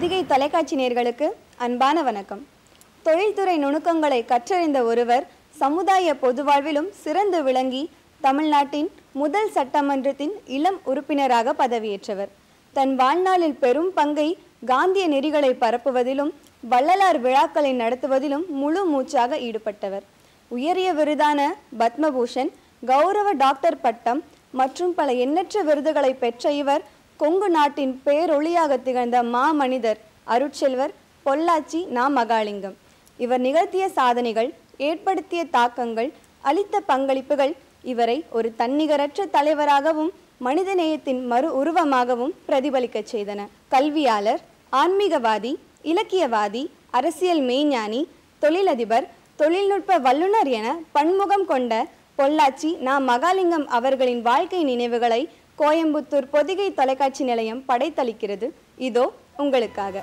பொதிகை தொலைக்காட்சி நேர்களுக்கு அன்பான வணக்கம் தொழில்துறை நுணுக்கங்களை கற்றறிந்த ஒருவர் சமுதாய பொதுவாழ்விலும் சிறந்து விளங்கி தமிழ்நாட்டின் முதல் சட்டமன்றத்தின் இளம் உறுப்பினராக பதவியேற்றவர் தன் வாழ்நாளில் பெரும் பங்கை காந்திய நெறிகளை பரப்புவதிலும் வள்ளலார் விழாக்களை நடத்துவதிலும் முழு மூச்சாக ஈடுபட்டவர் உயரிய விருதான பத்மபூஷன் கௌரவ டாக்டர் பட்டம் மற்றும் பல எண்ணற்ற விருதுகளை பெற்ற இவர் கொங்கு நாட்டின் பேரொளியாக திகழ்ந்த மாமனிதர் அருட்செல்வர் பொள்ளாச்சி நா மகாலிங்கம் இவர் நிகழ்த்திய சாதனைகள் ஏற்படுத்திய தாக்கங்கள் அளித்த பங்களிப்புகள் இவரை ஒரு தன்னிகரற்ற தலைவராகவும் மனிதநேயத்தின் மறு உருவமாகவும் பிரதிபலிக்கச் செய்தன கல்வியாளர் ஆன்மீகவாதி இலக்கியவாதி அரசியல் மெய்ஞானி தொழிலதிபர் தொழில்நுட்ப வல்லுநர் என பன்முகம் கொண்ட பொள்ளாச்சி நா மகாலிங்கம் அவர்களின் வாழ்க்கை நினைவுகளை கோயம்புத்தூர் பொதிகை தொலைக்காட்சி நிலையம் படைத்தளிக்கிறது இதோ உங்களுக்காக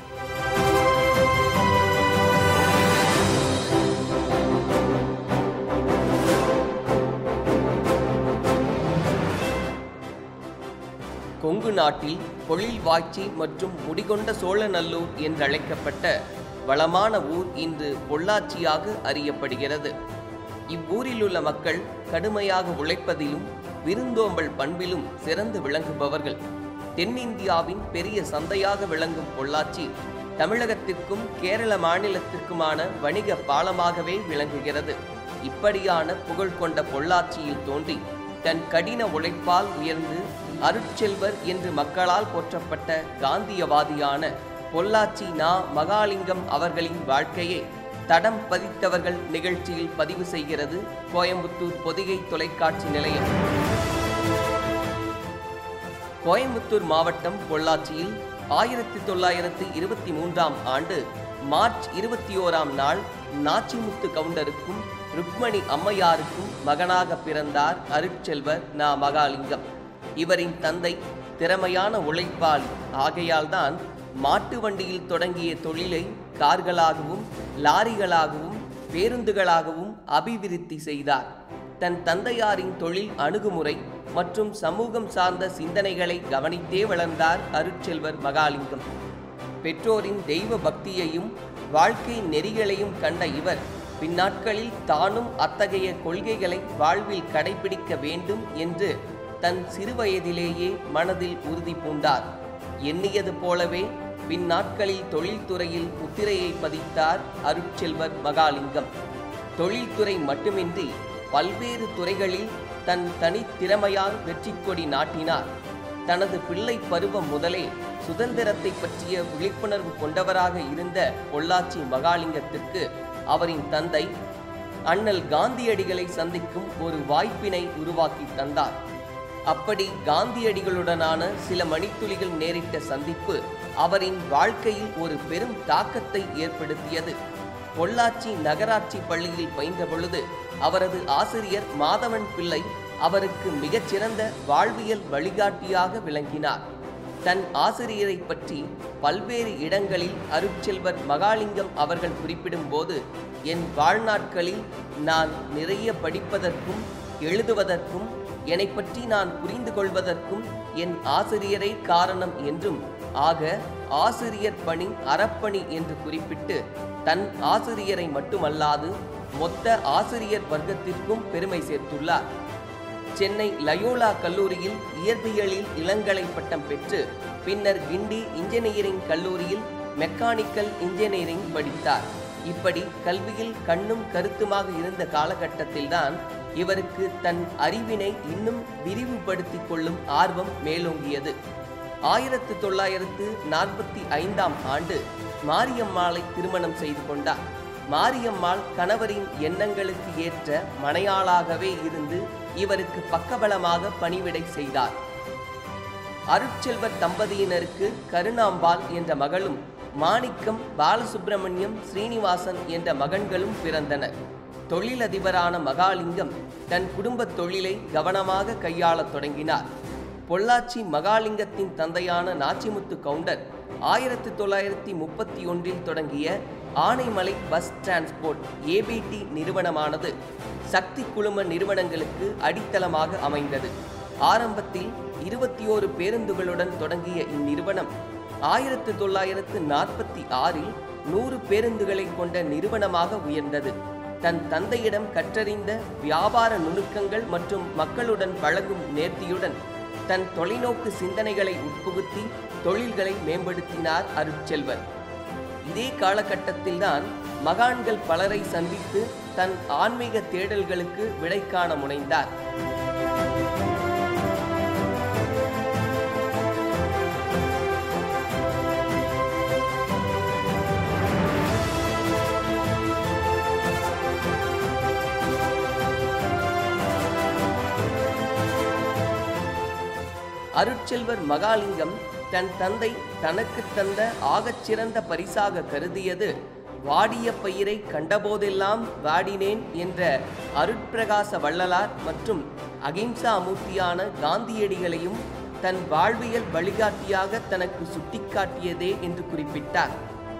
கொங்கு நாட்டில் பொழில் வாய்ச்சி மற்றும் முடிகொண்ட சோழநல்லூர் என்றழைக்கப்பட்ட வளமான ஊர் இன்று பொள்ளாச்சியாக அறியப்படுகிறது இவ்வூரில் உள்ள மக்கள் கடுமையாக உழைப்பதிலும் விருந்தோம்பல் பண்பிலும் சிறந்து விளங்குபவர்கள் தென்னிந்தியாவின் பெரிய சந்தையாக விளங்கும் பொள்ளாச்சி தமிழகத்திற்கும் கேரள மாநிலத்திற்குமான வணிக பாலமாகவே விளங்குகிறது இப்படியான புகழ் கொண்ட பொள்ளாச்சியில் தோன்றி தன் கடின உழைப்பால் உயர்ந்து அருட்செல்வர் என்று மக்களால் போற்றப்பட்ட காந்தியவாதியான பொள்ளாச்சி நா மகாலிங்கம் அவர்களின் வாழ்க்கையை தடம் பதித்தவர்கள் நிகழ்ச்சியில் பதிவு செய்கிறது கோயம்புத்தூர் பொதிகை தொலைக்காட்சி நிலையம் கோயம்புத்தூர் மாவட்டம் பொள்ளாச்சியில் ஆயிரத்தி தொள்ளாயிரத்தி இருபத்தி மூன்றாம் ஆண்டு மார்ச் இருபத்தி ஓராம் நாள் நாச்சிமுத்து கவுண்டருக்கும் ருக்மணி அம்மையாருக்கும் மகனாக பிறந்தார் அருட்செல்வர் நா மகாலிங்கம் இவரின் தந்தை திறமையான உழைப்பாளி ஆகையால்தான் மாட்டு வண்டியில் தொடங்கிய தொழிலை கார்களாகவும் லாரிகளாகவும் பேருந்துகளாகவும் அபிவிருத்தி செய்தார் தன் தந்தையாரின் தொழில் அணுகுமுறை மற்றும் சமூகம் சார்ந்த சிந்தனைகளை கவனித்தே வளர்ந்தார் அருட்செல்வர் மகாலிங்கம் பெற்றோரின் தெய்வ பக்தியையும் வாழ்க்கை நெறிகளையும் கண்ட இவர் பின்னாட்களில் தானும் அத்தகைய கொள்கைகளை வாழ்வில் கடைபிடிக்க வேண்டும் என்று தன் சிறுவயதிலேயே மனதில் உறுதி பூண்டார் எண்ணியது போலவே பின்னாட்களில் தொழில்துறையில் முத்திரையை பதித்தார் அருட்செல்வர் மகாலிங்கம் தொழில்துறை மட்டுமின்றி பல்வேறு துறைகளில் தன் தனித்திறமையால் வெற்றி கொடி நாட்டினார் தனது பிள்ளை பருவம் முதலே சுதந்திரத்தை பற்றிய விழிப்புணர்வு கொண்டவராக இருந்த பொள்ளாச்சி மகாலிங்கத்திற்கு அவரின் தந்தை அண்ணல் காந்தியடிகளை சந்திக்கும் ஒரு வாய்ப்பினை உருவாக்கி தந்தார் அப்படி காந்தியடிகளுடனான சில மணித்துளிகள் நேரிட்ட சந்திப்பு அவரின் வாழ்க்கையில் ஒரு பெரும் தாக்கத்தை ஏற்படுத்தியது பொள்ளாச்சி நகராட்சி பள்ளியில் பயின்ற பொழுது அவரது ஆசிரியர் மாதவன் பிள்ளை அவருக்கு மிகச்சிறந்த வாழ்வியல் வழிகாட்டியாக விளங்கினார் தன் ஆசிரியரை பற்றி பல்வேறு இடங்களில் அருட்செல்வர் மகாலிங்கம் அவர்கள் குறிப்பிடும்போது என் வாழ்நாட்களில் நான் நிறைய படிப்பதற்கும் எழுதுவதற்கும் என்னை பற்றி நான் புரிந்து கொள்வதற்கும் என் ஆசிரியரை காரணம் என்றும் ஆக ஆசிரியர் பணி அறப்பணி என்று குறிப்பிட்டு தன் ஆசிரியரை மட்டுமல்லாது மொத்த ஆசிரியர் வர்க்கத்திற்கும் பெருமை சேர்த்துள்ளார் சென்னை லயோலா கல்லூரியில் இயற்பியலில் இளங்கலை பட்டம் பெற்று பின்னர் கிண்டி இன்ஜினியரிங் கல்லூரியில் மெக்கானிக்கல் இன்ஜினியரிங் படித்தார் இப்படி கல்வியில் கண்ணும் கருத்துமாக இருந்த காலகட்டத்தில்தான் இவருக்கு தன் அறிவினை இன்னும் விரிவுபடுத்திக் கொள்ளும் ஆர்வம் மேலோங்கியது ஆயிரத்து தொள்ளாயிரத்து நாற்பத்தி ஐந்தாம் ஆண்டு மாரியம்மாளை திருமணம் செய்து கொண்டார் மாரியம்மாள் கணவரின் எண்ணங்களுக்கு ஏற்ற மனையாளாகவே இருந்து இவருக்கு பக்கபலமாக பணிவிடை செய்தார் அருட்செல்வர் தம்பதியினருக்கு கருணாம்பாள் என்ற மகளும் மாணிக்கம் பாலசுப்பிரமணியம் ஸ்ரீனிவாசன் என்ற மகன்களும் பிறந்தனர் தொழிலதிபரான மகாலிங்கம் தன் குடும்பத் தொழிலை கவனமாக கையாளத் தொடங்கினார் பொள்ளாச்சி மகாலிங்கத்தின் தந்தையான நாச்சிமுத்து கவுண்டர் ஆயிரத்தி தொள்ளாயிரத்தி முப்பத்தி ஒன்றில் தொடங்கிய ஆனைமலை பஸ் டிரான்ஸ்போர்ட் ஏபிடி நிறுவனமானது சக்தி குழும நிறுவனங்களுக்கு அடித்தளமாக அமைந்தது ஆரம்பத்தில் இருபத்தி ஓரு பேருந்துகளுடன் தொடங்கிய இந்நிறுவனம் ஆயிரத்து தொள்ளாயிரத்து நாற்பத்தி ஆறில் நூறு பேருந்துகளை கொண்ட நிறுவனமாக உயர்ந்தது தன் தந்தையிடம் கற்றறிந்த வியாபார நுணுக்கங்கள் மற்றும் மக்களுடன் பழகும் நேர்த்தியுடன் தன் தொலைநோக்கு சிந்தனைகளை உட்புகுத்தி தொழில்களை மேம்படுத்தினார் அருட்செல்வர் இதே காலகட்டத்தில்தான் மகான்கள் பலரை சந்தித்து தன் ஆன்மீக தேடல்களுக்கு விடை காண முனைந்தார் அருட்செல்வர் மகாலிங்கம் தன் தந்தை தனக்கு தந்த ஆகச் சிறந்த பரிசாக கருதியது வாடிய பயிரை கண்டபோதெல்லாம் வாடினேன் என்ற அருட்பிரகாச வள்ளலார் மற்றும் அகிம்சா மூர்த்தியான காந்தியடிகளையும் தன் வாழ்வியல் வழிகாட்டியாக தனக்கு சுட்டிக்காட்டியதே என்று குறிப்பிட்டார்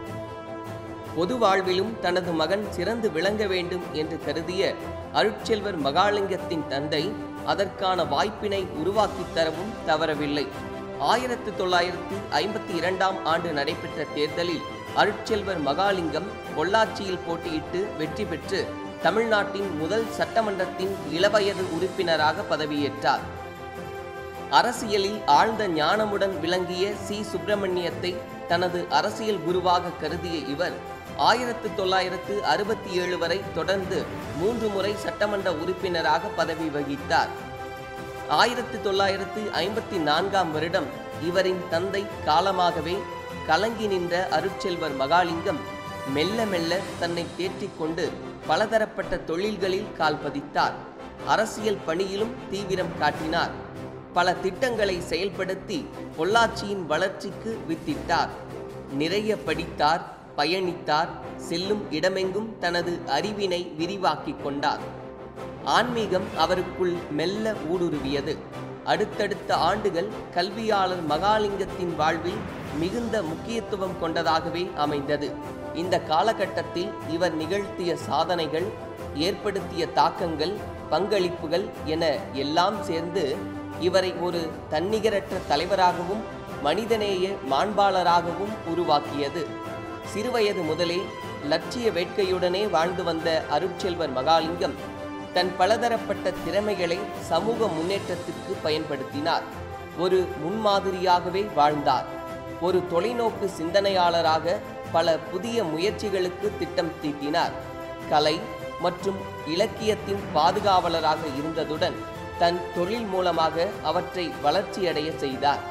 பொது வாழ்விலும் தனது மகன் சிறந்து விளங்க வேண்டும் என்று கருதிய அருட்செல்வர் மகாலிங்கத்தின் தந்தை அதற்கான வாய்ப்பினை உருவாக்கித் தரவும் தவறவில்லை ஆயிரத்து தொள்ளாயிரத்து ஐம்பத்தி இரண்டாம் ஆண்டு நடைபெற்ற தேர்தலில் அருட்செல்வர் மகாலிங்கம் பொள்ளாச்சியில் போட்டியிட்டு வெற்றி பெற்று தமிழ்நாட்டின் முதல் சட்டமன்றத்தின் இளவயது உறுப்பினராக பதவியேற்றார் அரசியலில் ஆழ்ந்த ஞானமுடன் விளங்கிய சி சுப்பிரமணியத்தை தனது அரசியல் குருவாக கருதிய இவர் ஆயிரத்து தொள்ளாயிரத்து அறுபத்தி ஏழு வரை தொடர்ந்து மூன்று முறை சட்டமன்ற உறுப்பினராக பதவி வகித்தார் ஆயிரத்து தொள்ளாயிரத்து ஐம்பத்தி நான்காம் வருடம் இவரின் தந்தை காலமாகவே கலங்கி நின்ற அருட்செல்வர் மகாலிங்கம் மெல்ல மெல்ல தன்னை தேற்றிக் கொண்டு பலதரப்பட்ட தொழில்களில் கால் பதித்தார் அரசியல் பணியிலும் தீவிரம் காட்டினார் பல திட்டங்களை செயல்படுத்தி பொள்ளாச்சியின் வளர்ச்சிக்கு வித்திட்டார் நிறைய படித்தார் பயணித்தார் செல்லும் இடமெங்கும் தனது அறிவினை விரிவாக்கிக் கொண்டார் ஆன்மீகம் அவருக்குள் மெல்ல ஊடுருவியது அடுத்தடுத்த ஆண்டுகள் கல்வியாளர் மகாலிங்கத்தின் வாழ்வில் மிகுந்த முக்கியத்துவம் கொண்டதாகவே அமைந்தது இந்த காலகட்டத்தில் இவர் நிகழ்த்திய சாதனைகள் ஏற்படுத்திய தாக்கங்கள் பங்களிப்புகள் என எல்லாம் சேர்ந்து இவரை ஒரு தன்னிகரற்ற தலைவராகவும் மனிதநேய மாண்பாளராகவும் உருவாக்கியது சிறுவயது முதலே லட்சிய வேட்கையுடனே வாழ்ந்து வந்த அருட்செல்வர் மகாலிங்கம் தன் பலதரப்பட்ட திறமைகளை சமூக முன்னேற்றத்திற்கு பயன்படுத்தினார் ஒரு முன்மாதிரியாகவே வாழ்ந்தார் ஒரு தொலைநோக்கு சிந்தனையாளராக பல புதிய முயற்சிகளுக்கு திட்டம் தீட்டினார் கலை மற்றும் இலக்கியத்தின் பாதுகாவலராக இருந்ததுடன் தன் தொழில் மூலமாக அவற்றை வளர்ச்சியடைய செய்தார்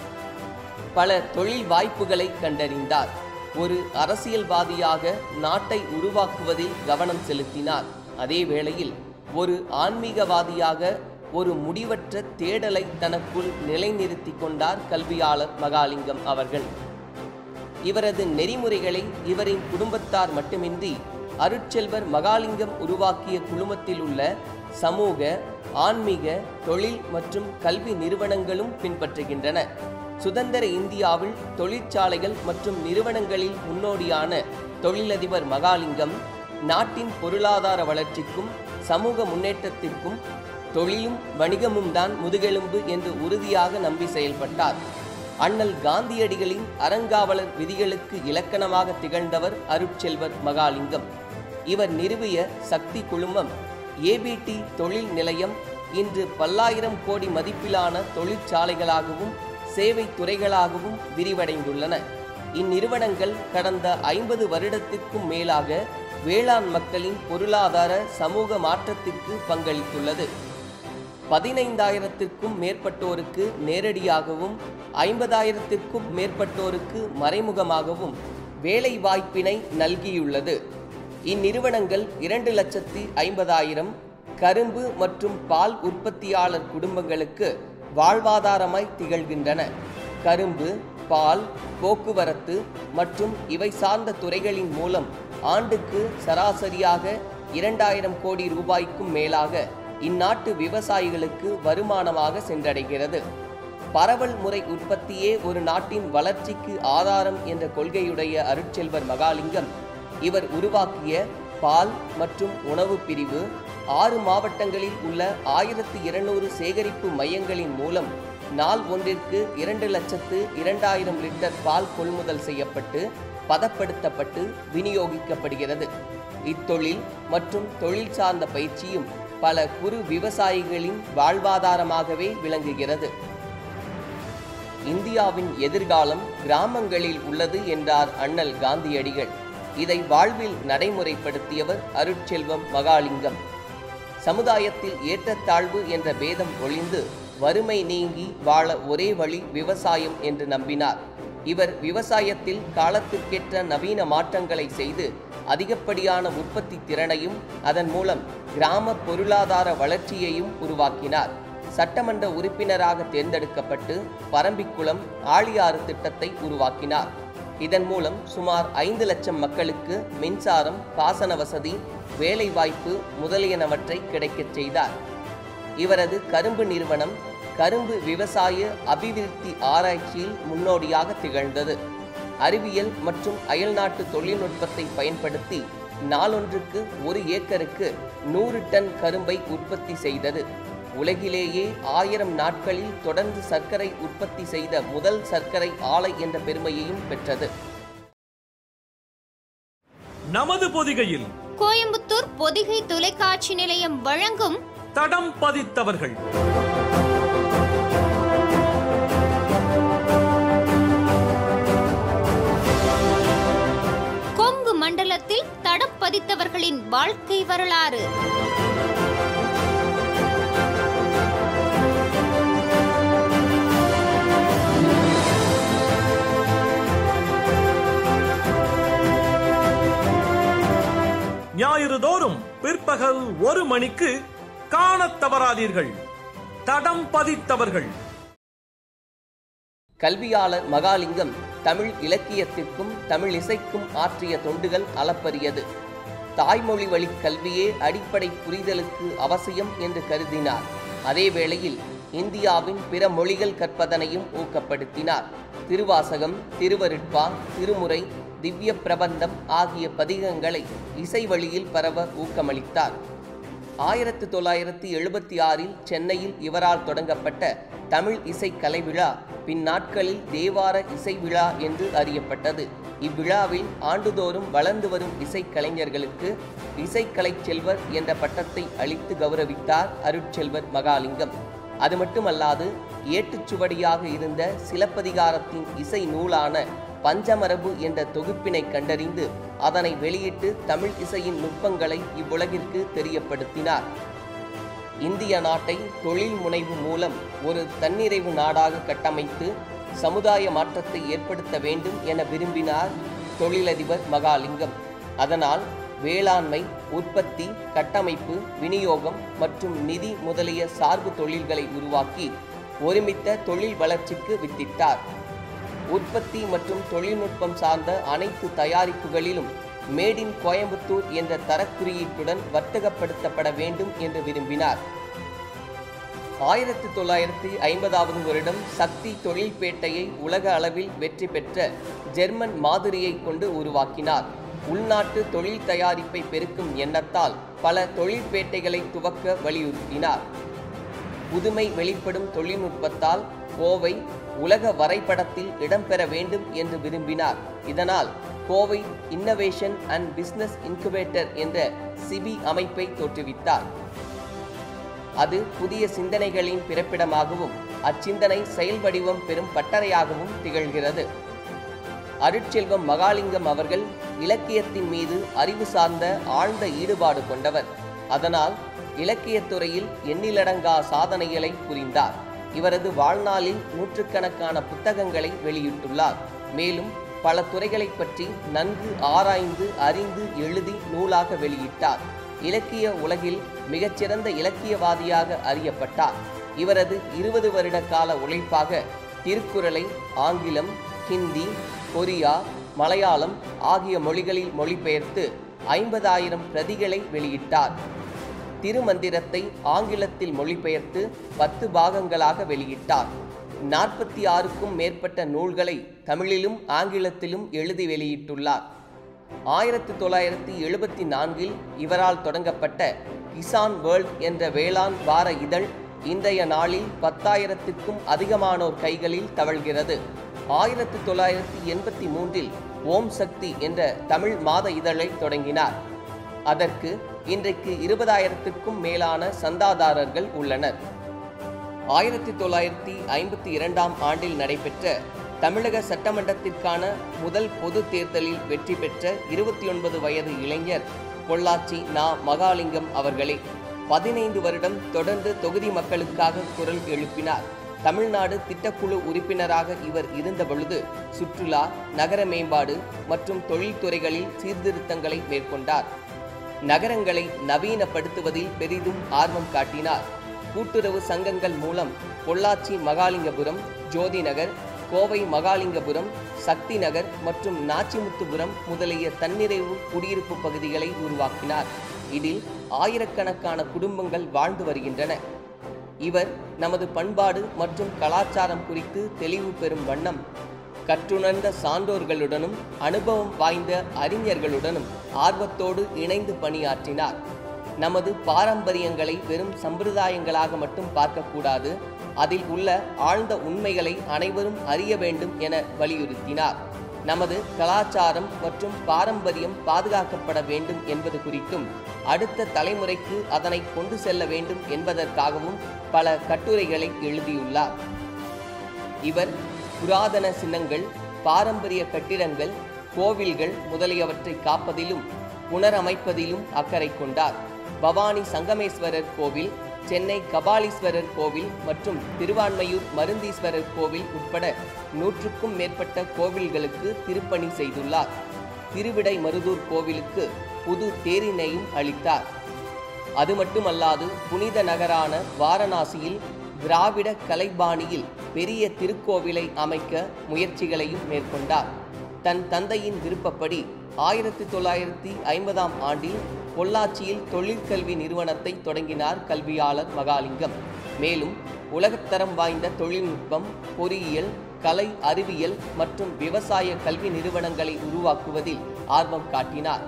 பல தொழில் வாய்ப்புகளை கண்டறிந்தார் ஒரு அரசியல்வாதியாக நாட்டை உருவாக்குவதில் கவனம் செலுத்தினார் அதே வேளையில் ஒரு ஆன்மீகவாதியாக ஒரு முடிவற்ற தேடலை தனக்குள் நிலைநிறுத்தி கொண்டார் கல்வியாளர் மகாலிங்கம் அவர்கள் இவரது நெறிமுறைகளை இவரின் குடும்பத்தார் மட்டுமின்றி அருட்செல்வர் மகாலிங்கம் உருவாக்கிய குழுமத்தில் உள்ள சமூக ஆன்மீக தொழில் மற்றும் கல்வி நிறுவனங்களும் பின்பற்றுகின்றன சுதந்திர இந்தியாவில் தொழிற்சாலைகள் மற்றும் நிறுவனங்களில் முன்னோடியான தொழிலதிபர் மகாலிங்கம் நாட்டின் பொருளாதார வளர்ச்சிக்கும் சமூக முன்னேற்றத்திற்கும் தொழிலும் வணிகமும் தான் முதுகெலும்பு என்று உறுதியாக நம்பி செயல்பட்டார் அண்ணல் காந்தியடிகளின் அறங்காவலர் விதிகளுக்கு இலக்கணமாக திகழ்ந்தவர் அருட்செல்வர் மகாலிங்கம் இவர் நிறுவிய சக்தி குழுமம் ஏபிடி தொழில் நிலையம் இன்று பல்லாயிரம் கோடி மதிப்பிலான தொழிற்சாலைகளாகவும் சேவை துறைகளாகவும் விரிவடைந்துள்ளன இந்நிறுவனங்கள் கடந்த ஐம்பது வருடத்திற்கும் மேலாக வேளாண் மக்களின் பொருளாதார சமூக மாற்றத்திற்கு பங்களித்துள்ளது பதினைந்தாயிரத்திற்கும் மேற்பட்டோருக்கு நேரடியாகவும் ஐம்பதாயிரத்திற்கும் மேற்பட்டோருக்கு மறைமுகமாகவும் வேலை வாய்ப்பினை நல்கியுள்ளது இந்நிறுவனங்கள் இரண்டு லட்சத்தி ஐம்பதாயிரம் கரும்பு மற்றும் பால் உற்பத்தியாளர் குடும்பங்களுக்கு வாழ்வாதாரமாய் திகழ்கின்றன கரும்பு பால் போக்குவரத்து மற்றும் இவை சார்ந்த துறைகளின் மூலம் ஆண்டுக்கு சராசரியாக இரண்டாயிரம் கோடி ரூபாய்க்கும் மேலாக இந்நாட்டு விவசாயிகளுக்கு வருமானமாக சென்றடைகிறது பரவல் முறை உற்பத்தியே ஒரு நாட்டின் வளர்ச்சிக்கு ஆதாரம் என்ற கொள்கையுடைய அருட்செல்வர் மகாலிங்கம் இவர் உருவாக்கிய பால் மற்றும் உணவு பிரிவு ஆறு மாவட்டங்களில் உள்ள ஆயிரத்து இருநூறு சேகரிப்பு மையங்களின் மூலம் நாள் ஒன்றிற்கு இரண்டு லட்சத்து இரண்டாயிரம் லிட்டர் பால் கொள்முதல் செய்யப்பட்டு பதப்படுத்தப்பட்டு விநியோகிக்கப்படுகிறது இத்தொழில் மற்றும் தொழில் சார்ந்த பயிற்சியும் பல குறு விவசாயிகளின் வாழ்வாதாரமாகவே விளங்குகிறது இந்தியாவின் எதிர்காலம் கிராமங்களில் உள்ளது என்றார் அண்ணல் காந்தியடிகள் இதை வாழ்வில் நடைமுறைப்படுத்தியவர் அருட்செல்வம் மகாலிங்கம் சமுதாயத்தில் ஏற்றத்தாழ்வு என்ற பேதம் ஒழிந்து வறுமை நீங்கி வாழ ஒரே வழி விவசாயம் என்று நம்பினார் இவர் விவசாயத்தில் காலத்திற்கேற்ற நவீன மாற்றங்களை செய்து அதிகப்படியான உற்பத்தி திறனையும் அதன் மூலம் கிராம பொருளாதார வளர்ச்சியையும் உருவாக்கினார் சட்டமன்ற உறுப்பினராக தேர்ந்தெடுக்கப்பட்டு பரம்பிக்குளம் ஆழியாறு திட்டத்தை உருவாக்கினார் இதன் மூலம் சுமார் ஐந்து லட்சம் மக்களுக்கு மின்சாரம் பாசன வசதி வேலைவாய்ப்பு முதலியனவற்றை கிடைக்கச் செய்தார் இவரது கரும்பு நிறுவனம் கரும்பு விவசாய அபிவிருத்தி ஆராய்ச்சியில் முன்னோடியாக திகழ்ந்தது அறிவியல் மற்றும் அயல்நாட்டு தொழில்நுட்பத்தை பயன்படுத்தி நாளொன்றுக்கு ஒரு ஏக்கருக்கு நூறு டன் கரும்பை உற்பத்தி செய்தது உலகிலேயே ஆயிரம் நாட்களில் தொடர்ந்து சர்க்கரை உற்பத்தி செய்த முதல் சர்க்கரை ஆலை என்ற பெருமையையும் பெற்றது நமது பொதிகையில் கோயம்புத்தூர் பொதிகை தொலைக்காட்சி நிலையம் வழங்கும் தடம் பதித்தவர்கள் கொங்கு மண்டலத்தில் தடம் பதித்தவர்களின் வாழ்க்கை வரலாறு ஞாயிறு தோறும் பிற்பகல் ஒரு மணிக்கு காணத் தவறாதீர்கள் தடம் பதித்தவர்கள் கல்வியாளர் மகாலிங்கம் தமிழ் இலக்கியத்திற்கும் தமிழ் இசைக்கும் ஆற்றிய தொண்டுகள் அளப்பரியது தாய்மொழி வழி கல்வியே அடிப்படை புரிதலுக்கு அவசியம் என்று கருதினார் அதே வேளையில் இந்தியாவின் பிற மொழிகள் கற்பதனையும் ஊக்கப்படுத்தினார் திருவாசகம் திருவருட்பா திருமுறை திவ்ய பிரபந்தம் ஆகிய பதிகங்களை இசை வழியில் பரவ ஊக்கமளித்தார் ஆயிரத்து தொள்ளாயிரத்து எழுபத்தி ஆறில் சென்னையில் இவரால் தொடங்கப்பட்ட தமிழ் இசை கலை விழா பின்னாட்களில் தேவார இசை விழா என்று அறியப்பட்டது இவ்விழாவில் ஆண்டுதோறும் வளர்ந்து வரும் இசைக் கலைஞர்களுக்கு இசைக்கலைச் செல்வர் என்ற பட்டத்தை அளித்து கௌரவித்தார் அருட்செல்வர் மகாலிங்கம் அது மட்டுமல்லாது ஏட்டுச்சுவடியாக இருந்த சிலப்பதிகாரத்தின் இசை நூலான பஞ்சமரபு என்ற தொகுப்பினை கண்டறிந்து அதனை வெளியிட்டு தமிழ் இசையின் நுட்பங்களை இவ்வுலகிற்கு தெரியப்படுத்தினார் இந்திய நாட்டை தொழில் முனைவு மூலம் ஒரு தன்னிறைவு நாடாக கட்டமைத்து சமுதாய மாற்றத்தை ஏற்படுத்த வேண்டும் என விரும்பினார் தொழிலதிபர் மகாலிங்கம் அதனால் வேளாண்மை உற்பத்தி கட்டமைப்பு விநியோகம் மற்றும் நிதி முதலிய சார்பு தொழில்களை உருவாக்கி ஒருமித்த தொழில் வளர்ச்சிக்கு வித்திட்டார் உற்பத்தி மற்றும் தொழில்நுட்பம் சார்ந்த அனைத்து தயாரிப்புகளிலும் மேட் இன் கோயம்புத்தூர் என்ற தரக்குறியீட்டுடன் வர்த்தகப்படுத்தப்பட வேண்டும் என்று விரும்பினார் ஆயிரத்தி தொள்ளாயிரத்தி ஐம்பதாவது வருடம் சக்தி தொழில்பேட்டையை உலக அளவில் வெற்றி பெற்ற ஜெர்மன் மாதிரியை கொண்டு உருவாக்கினார் உள்நாட்டு தொழில் தயாரிப்பை பெருக்கும் எண்ணத்தால் பல தொழிற்பேட்டைகளை துவக்க வலியுறுத்தினார் புதுமை வெளிப்படும் தொழில்நுட்பத்தால் கோவை உலக வரைபடத்தில் இடம்பெற வேண்டும் என்று விரும்பினார் இதனால் Kovai innovation and business incubator என்ற சிபி அமைப்பை தோற்றுவித்தார் அது புதிய சிந்தனைகளின் பிறப்பிடமாகவும் அச்சிந்தனை செயல் வடிவம் பெறும் பட்டறையாகவும் திகழ்கிறது அருட்செல்வம் மகாலிங்கம் அவர்கள் இலக்கியத்தின் மீது அறிவு சார்ந்த ஆழ்ந்த ஈடுபாடு கொண்டவர் அதனால் இலக்கியத் துறையில் எண்ணிலடங்கா சாதனைகளை புரிந்தார் இவரது வாழ்நாளில் நூற்றுக்கணக்கான புத்தகங்களை வெளியிட்டுள்ளார் மேலும் பல துறைகளைப் பற்றி நன்கு ஆராய்ந்து அறிந்து எழுதி நூலாக வெளியிட்டார் இலக்கிய உலகில் மிகச்சிறந்த இலக்கியவாதியாக அறியப்பட்டார் இவரது இருபது வருட கால உழைப்பாக திருக்குறளை ஆங்கிலம் ஹிந்தி கொரியா மலையாளம் ஆகிய மொழிகளில் மொழிபெயர்த்து ஐம்பதாயிரம் பிரதிகளை வெளியிட்டார் திருமந்திரத்தை ஆங்கிலத்தில் மொழிபெயர்த்து பத்து பாகங்களாக வெளியிட்டார் நாற்பத்தி ஆறுக்கும் மேற்பட்ட நூல்களை தமிழிலும் ஆங்கிலத்திலும் எழுதி வெளியிட்டுள்ளார் ஆயிரத்தி தொள்ளாயிரத்தி எழுபத்தி நான்கில் இவரால் தொடங்கப்பட்ட கிசான் வேர்ல்ட் என்ற வேளாண் வார இதழ் இன்றைய நாளில் பத்தாயிரத்திற்கும் அதிகமானோர் கைகளில் தவழ்கிறது ஆயிரத்தி தொள்ளாயிரத்தி எண்பத்தி மூன்றில் ஓம் சக்தி என்ற தமிழ் மாத இதழை தொடங்கினார் அதற்கு இன்றைக்கு இருபதாயிரத்திற்கும் மேலான சந்தாதாரர்கள் உள்ளனர் ஆயிரத்தி தொள்ளாயிரத்தி ஐம்பத்தி இரண்டாம் ஆண்டில் நடைபெற்ற தமிழக சட்டமன்றத்திற்கான முதல் பொது தேர்தலில் வெற்றி பெற்ற இருபத்தி ஒன்பது வயது இளைஞர் பொள்ளாச்சி நா மகாலிங்கம் அவர்களே பதினைந்து வருடம் தொடர்ந்து தொகுதி மக்களுக்காக குரல் எழுப்பினார் தமிழ்நாடு திட்டக்குழு உறுப்பினராக இவர் இருந்தபொழுது சுற்றுலா நகர மேம்பாடு மற்றும் தொழில்துறைகளில் சீர்திருத்தங்களை மேற்கொண்டார் நகரங்களை நவீனப்படுத்துவதில் பெரிதும் ஆர்வம் காட்டினார் கூட்டுறவு சங்கங்கள் மூலம் பொள்ளாச்சி மகாலிங்கபுரம் ஜோதி நகர் கோவை மகாலிங்கபுரம் சக்தி நகர் மற்றும் நாச்சிமுத்துபுரம் முதலிய தன்னிறைவு குடியிருப்பு பகுதிகளை உருவாக்கினார் இதில் ஆயிரக்கணக்கான குடும்பங்கள் வாழ்ந்து வருகின்றன இவர் நமது பண்பாடு மற்றும் கலாச்சாரம் குறித்து தெளிவு பெறும் வண்ணம் கற்றுணர்ந்த சான்றோர்களுடனும் அனுபவம் வாய்ந்த அறிஞர்களுடனும் ஆர்வத்தோடு இணைந்து பணியாற்றினார் நமது பாரம்பரியங்களை வெறும் சம்பிரதாயங்களாக மட்டும் பார்க்கக்கூடாது அதில் உள்ள ஆழ்ந்த உண்மைகளை அனைவரும் அறிய வேண்டும் என வலியுறுத்தினார் நமது கலாச்சாரம் மற்றும் பாரம்பரியம் பாதுகாக்கப்பட வேண்டும் என்பது குறித்தும் அடுத்த தலைமுறைக்கு அதனை கொண்டு செல்ல வேண்டும் என்பதற்காகவும் பல கட்டுரைகளை எழுதியுள்ளார் இவர் புராதன சின்னங்கள் பாரம்பரிய கட்டிடங்கள் கோவில்கள் முதலியவற்றை காப்பதிலும் புனரமைப்பதிலும் அக்கறை கொண்டார் பவானி சங்கமேஸ்வரர் கோவில் சென்னை கபாலீஸ்வரர் கோவில் மற்றும் திருவான்மையூர் மருந்தீஸ்வரர் கோவில் உட்பட நூற்றுக்கும் மேற்பட்ட கோவில்களுக்கு திருப்பணி செய்துள்ளார் திருவிடை மருதூர் கோவிலுக்கு புது தேரினையும் அளித்தார் அது மட்டுமல்லாது புனித நகரான வாரணாசியில் திராவிட கலைபாணியில் பெரிய திருக்கோவிலை அமைக்க முயற்சிகளையும் மேற்கொண்டார் தன் தந்தையின் விருப்பப்படி ஆயிரத்தி தொள்ளாயிரத்தி ஐம்பதாம் ஆண்டில் பொள்ளாச்சியில் தொழிற்கல்வி நிறுவனத்தை தொடங்கினார் கல்வியாளர் மகாலிங்கம் மேலும் உலகத்தரம் வாய்ந்த தொழில்நுட்பம் பொறியியல் கலை அறிவியல் மற்றும் விவசாய கல்வி நிறுவனங்களை உருவாக்குவதில் ஆர்வம் காட்டினார்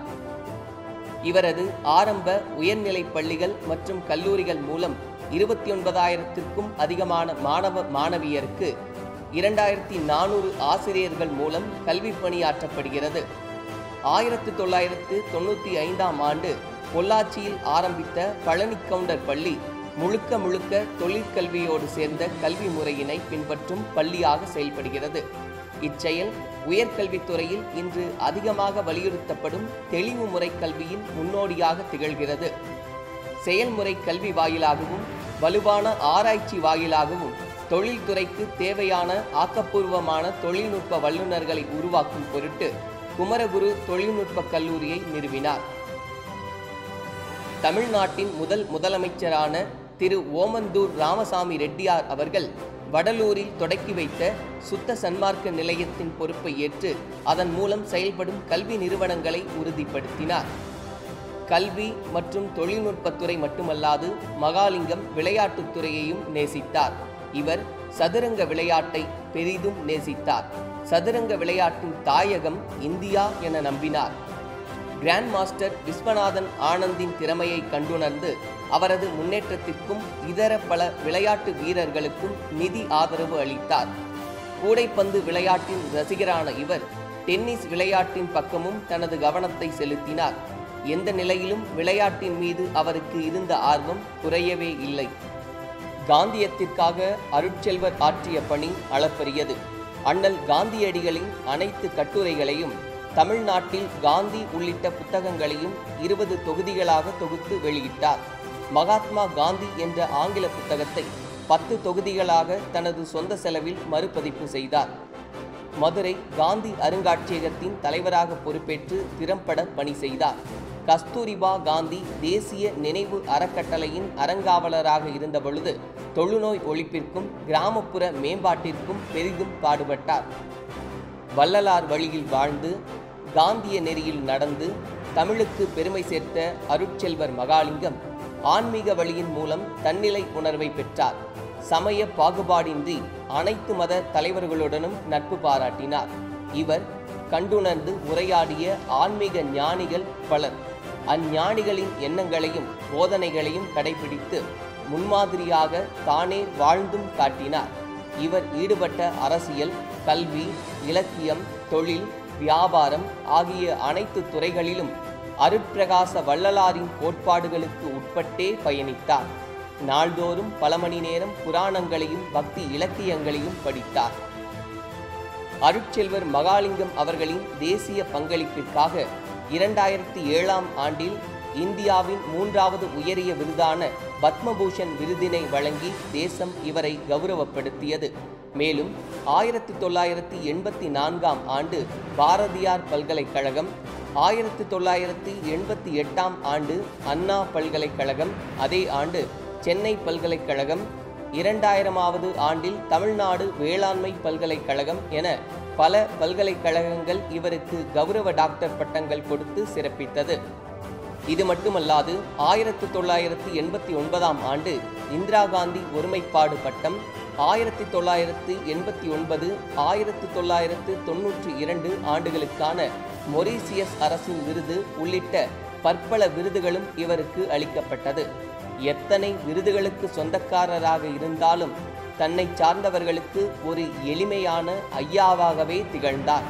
இவரது ஆரம்ப உயர்நிலைப் பள்ளிகள் மற்றும் கல்லூரிகள் மூலம் இருபத்தி ஒன்பதாயிரத்திற்கும் அதிகமான மாணவ மாணவியருக்கு இரண்டாயிரத்தி நானூறு ஆசிரியர்கள் மூலம் கல்வி பணியாற்றப்படுகிறது ஆயிரத்தி தொள்ளாயிரத்து தொண்ணூற்றி ஐந்தாம் ஆண்டு பொள்ளாச்சியில் ஆரம்பித்த பழனி கவுண்டர் பள்ளி முழுக்க முழுக்க தொழிற்கல்வியோடு சேர்ந்த கல்வி முறையினை பின்பற்றும் பள்ளியாக செயல்படுகிறது இச்செயல் உயர்கல்வித்துறையில் இன்று அதிகமாக வலியுறுத்தப்படும் தெளிவு முறை கல்வியின் முன்னோடியாக திகழ்கிறது செயல்முறை கல்வி வாயிலாகவும் வலுவான ஆராய்ச்சி வாயிலாகவும் தொழில்துறைக்கு தேவையான ஆக்கப்பூர்வமான தொழில்நுட்ப வல்லுநர்களை உருவாக்கும் பொருட்டு குமரகுரு தொழில்நுட்ப கல்லூரியை நிறுவினார் தமிழ்நாட்டின் முதல் முதலமைச்சரான திரு ஓமந்தூர் ராமசாமி ரெட்டியார் அவர்கள் வடலூரில் தொடக்கி வைத்த சுத்த சன்மார்க்க நிலையத்தின் பொறுப்பை ஏற்று அதன் மூலம் செயல்படும் கல்வி நிறுவனங்களை உறுதிப்படுத்தினார் கல்வி மற்றும் தொழில்நுட்பத்துறை மட்டுமல்லாது மகாலிங்கம் விளையாட்டுத் துறையையும் நேசித்தார் இவர் சதுரங்க விளையாட்டை பெரிதும் நேசித்தார் சதுரங்க விளையாட்டின் தாயகம் இந்தியா என நம்பினார் கிராண்ட் மாஸ்டர் விஸ்வநாதன் ஆனந்தின் திறமையை கண்டுணர்ந்து அவரது முன்னேற்றத்திற்கும் இதர பல விளையாட்டு வீரர்களுக்கும் நிதி ஆதரவு அளித்தார் கூடைப்பந்து விளையாட்டின் ரசிகரான இவர் டென்னிஸ் விளையாட்டின் பக்கமும் தனது கவனத்தை செலுத்தினார் எந்த நிலையிலும் விளையாட்டின் மீது அவருக்கு இருந்த ஆர்வம் குறையவே இல்லை காந்தியத்திற்காக அருட்செல்வர் ஆற்றிய பணி அளப்பரியது அண்ணல் காந்தியடிகளின் அனைத்து கட்டுரைகளையும் தமிழ்நாட்டில் காந்தி உள்ளிட்ட புத்தகங்களையும் இருபது தொகுதிகளாக தொகுத்து வெளியிட்டார் மகாத்மா காந்தி என்ற ஆங்கில புத்தகத்தை பத்து தொகுதிகளாக தனது சொந்த செலவில் மறுபதிப்பு செய்தார் மதுரை காந்தி அருங்காட்சியகத்தின் தலைவராக பொறுப்பேற்று திறம்பட பணி செய்தார் கஸ்தூரிபா காந்தி தேசிய நினைவு அறக்கட்டளையின் அறங்காவலராக இருந்தபொழுது தொழுநோய் ஒழிப்பிற்கும் கிராமப்புற மேம்பாட்டிற்கும் பெரிதும் பாடுபட்டார் வள்ளலார் வழியில் வாழ்ந்து காந்திய நெறியில் நடந்து தமிழுக்கு பெருமை சேர்த்த அருட்செல்வர் மகாலிங்கம் ஆன்மீக வழியின் மூலம் தன்னிலை உணர்வை பெற்றார் சமய பாகுபாடின்றி அனைத்து மத தலைவர்களுடனும் நட்பு பாராட்டினார் இவர் கண்டுணர்ந்து உரையாடிய ஆன்மீக ஞானிகள் பலர் அஞ்ஞானிகளின் எண்ணங்களையும் போதனைகளையும் கடைபிடித்து முன்மாதிரியாக தானே வாழ்ந்தும் காட்டினார் இவர் ஈடுபட்ட அரசியல் கல்வி இலக்கியம் தொழில் வியாபாரம் ஆகிய அனைத்து துறைகளிலும் அருட்பிரகாச வள்ளலாரின் கோட்பாடுகளுக்கு உட்பட்டே பயணித்தார் நாள்தோறும் பல மணி நேரம் புராணங்களையும் பக்தி இலக்கியங்களையும் படித்தார் அருட்செல்வர் மகாலிங்கம் அவர்களின் தேசிய பங்களிப்பிற்காக இரண்டாயிரத்தி ஏழாம் ஆண்டில் இந்தியாவின் மூன்றாவது உயரிய விருதான பத்மபூஷன் விருதினை வழங்கி தேசம் இவரை கௌரவப்படுத்தியது மேலும் ஆயிரத்தி தொள்ளாயிரத்தி எண்பத்தி நான்காம் ஆண்டு பாரதியார் பல்கலைக்கழகம் ஆயிரத்தி தொள்ளாயிரத்தி எண்பத்தி எட்டாம் ஆண்டு அண்ணா பல்கலைக்கழகம் அதே ஆண்டு சென்னை பல்கலைக்கழகம் இரண்டாயிரமாவது ஆண்டில் தமிழ்நாடு வேளாண்மை பல்கலைக்கழகம் என பல பல்கலைக்கழகங்கள் இவருக்கு கௌரவ டாக்டர் பட்டங்கள் கொடுத்து சிறப்பித்தது இது மட்டுமல்லாது ஆயிரத்தி தொள்ளாயிரத்தி எண்பத்தி ஒன்பதாம் ஆண்டு இந்திரா காந்தி ஒருமைப்பாடு பட்டம் ஆயிரத்தி தொள்ளாயிரத்து எண்பத்தி ஒன்பது ஆயிரத்தி தொள்ளாயிரத்து தொன்னூற்றி இரண்டு ஆண்டுகளுக்கான மொரீசியஸ் அரசின் விருது உள்ளிட்ட பற்பல விருதுகளும் இவருக்கு அளிக்கப்பட்டது எத்தனை விருதுகளுக்கு சொந்தக்காரராக இருந்தாலும் தன்னை சார்ந்தவர்களுக்கு ஒரு எளிமையான ஐயாவாகவே திகழ்ந்தார்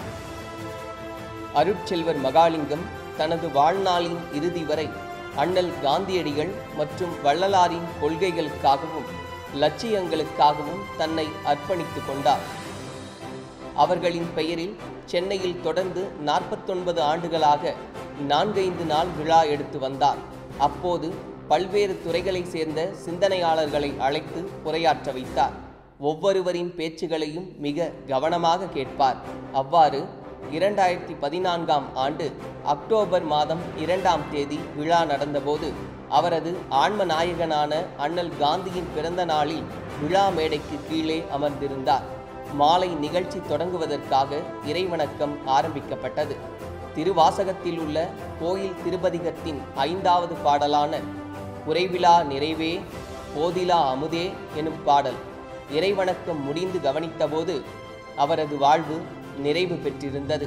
அருட்செல்வர் மகாலிங்கம் தனது வாழ்நாளின் இறுதி வரை அண்ணல் காந்தியடிகள் மற்றும் வள்ளலாரின் கொள்கைகளுக்காகவும் லட்சியங்களுக்காகவும் தன்னை அர்ப்பணித்துக் கொண்டார் அவர்களின் பெயரில் சென்னையில் தொடர்ந்து நாற்பத்தொன்பது ஆண்டுகளாக நான்கைந்து நாள் விழா எடுத்து வந்தார் அப்போது பல்வேறு துறைகளை சேர்ந்த சிந்தனையாளர்களை அழைத்து உரையாற்ற வைத்தார் ஒவ்வொருவரின் பேச்சுகளையும் மிக கவனமாக கேட்பார் அவ்வாறு இரண்டாயிரத்தி பதினான்காம் ஆண்டு அக்டோபர் மாதம் இரண்டாம் தேதி விழா நடந்தபோது அவரது ஆன்ம நாயகனான அண்ணல் காந்தியின் பிறந்த நாளில் விழா மேடைக்கு கீழே அமர்ந்திருந்தார் மாலை நிகழ்ச்சி தொடங்குவதற்காக இறைவணக்கம் ஆரம்பிக்கப்பட்டது திருவாசகத்தில் உள்ள கோயில் திருப்பதிகத்தின் ஐந்தாவது பாடலான குறைவிலா நிறைவே போதிலா அமுதே எனும் பாடல் இறைவணக்கம் முடிந்து கவனித்தபோது அவரது வாழ்வு நிறைவு பெற்றிருந்தது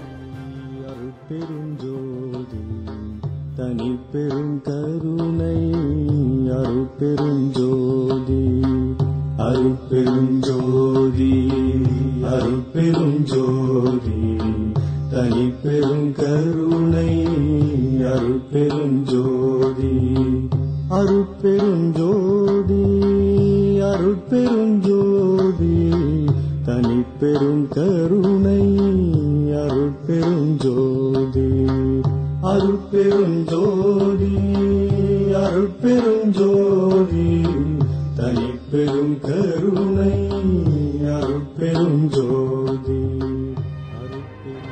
அருட்பெருஞ்சோதி தனி பெருங்கருணை அருட்பெருஞ்சோதி அருட்பெருஞ்சோதி அருட்பெருஞ்சோதி தனி பெருங்கருணை அருட்பெருஞ்சோதி அருட்பெருஞ்சோதி அருட்பெருஞ்சோதி தனி பெருங்கருணை அருட்பெருஞ்சோதி அருட்பெருஞ்சோதி அருட்பெருஞ்சோதி தனி பெருங்கருணை அருட்பெருஞ்சோதி அருட்பெரும்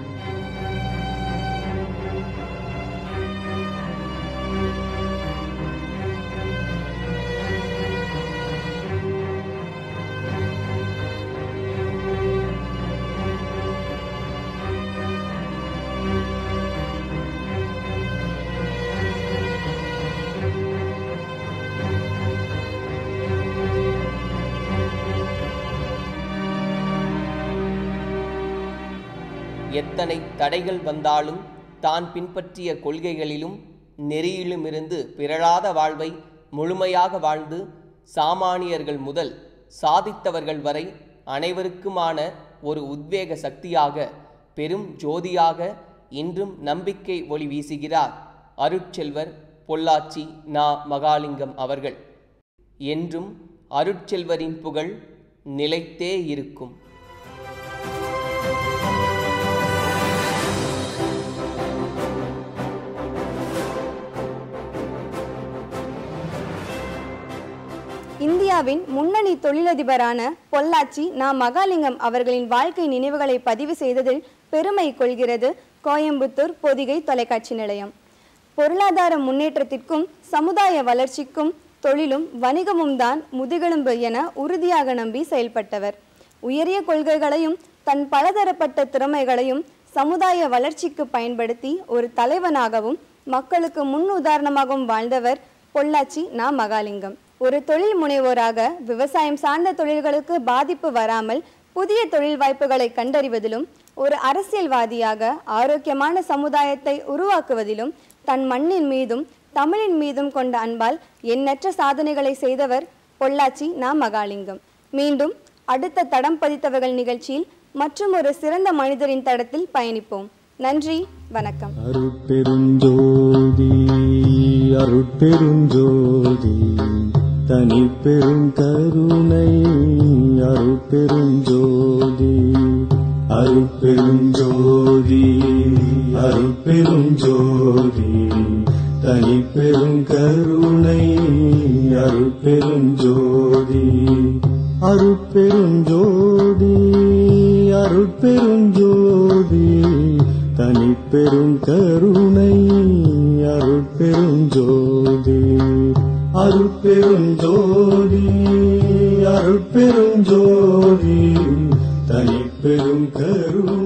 எத்தனை தடைகள் வந்தாலும் தான் பின்பற்றிய கொள்கைகளிலும் நெறியிலுமிருந்து பிறழாத வாழ்வை முழுமையாக வாழ்ந்து சாமானியர்கள் முதல் சாதித்தவர்கள் வரை அனைவருக்குமான ஒரு உத்வேக சக்தியாக பெரும் ஜோதியாக இன்றும் நம்பிக்கை ஒளி வீசுகிறார் அருட்செல்வர் பொள்ளாச்சி நா மகாலிங்கம் அவர்கள் என்றும் அருட்செல்வரின் புகழ் நிலைத்தே இருக்கும் இந்தியாவின் முன்னணி தொழிலதிபரான பொள்ளாச்சி நா மகாலிங்கம் அவர்களின் வாழ்க்கை நினைவுகளை பதிவு செய்ததில் பெருமை கொள்கிறது கோயம்புத்தூர் பொதிகை தொலைக்காட்சி நிலையம் பொருளாதார முன்னேற்றத்திற்கும் சமுதாய வளர்ச்சிக்கும் தொழிலும் வணிகமும் தான் முதுகெலும்பு என உறுதியாக நம்பி செயல்பட்டவர் உயரிய கொள்கைகளையும் தன் பலதரப்பட்ட திறமைகளையும் சமுதாய வளர்ச்சிக்கு பயன்படுத்தி ஒரு தலைவனாகவும் மக்களுக்கு முன் உதாரணமாகவும் வாழ்ந்தவர் பொள்ளாச்சி நா மகாலிங்கம் ஒரு தொழில் முனைவோராக விவசாயம் சார்ந்த தொழில்களுக்கு பாதிப்பு வராமல் புதிய தொழில் வாய்ப்புகளை கண்டறிவதிலும் ஒரு அரசியல்வாதியாக ஆரோக்கியமான சமுதாயத்தை உருவாக்குவதிலும் தன் மண்ணின் மீதும் தமிழின் மீதும் கொண்ட அன்பால் எண்ணற்ற சாதனைகளை செய்தவர் பொள்ளாச்சி நா மகாலிங்கம் மீண்டும் அடுத்த தடம் பதித்தவர்கள் நிகழ்ச்சியில் மற்றும் ஒரு சிறந்த மனிதரின் தடத்தில் பயணிப்போம் நன்றி வணக்கம் அருட்பெருஞ்சோதி அருட்பெருஞ்சோதி தனிப்பெரும் கருணை அருட்பெருஞ்சோதி அருட்பெருஞ்சோதி அருட்பெருஞ்சோதி தனிப்பெரும் கருணை அருட்பெருஞ்சோதி அருட்பெருஞ்சோதி அருட்பெருஞ்சோதி தனிப்பெரும் கருணை அருட்பெருஞ்சோதி அருட்பெருஞ்சோதி அருட்பெருஞ்சோதி தனிப்பெரும் கருணை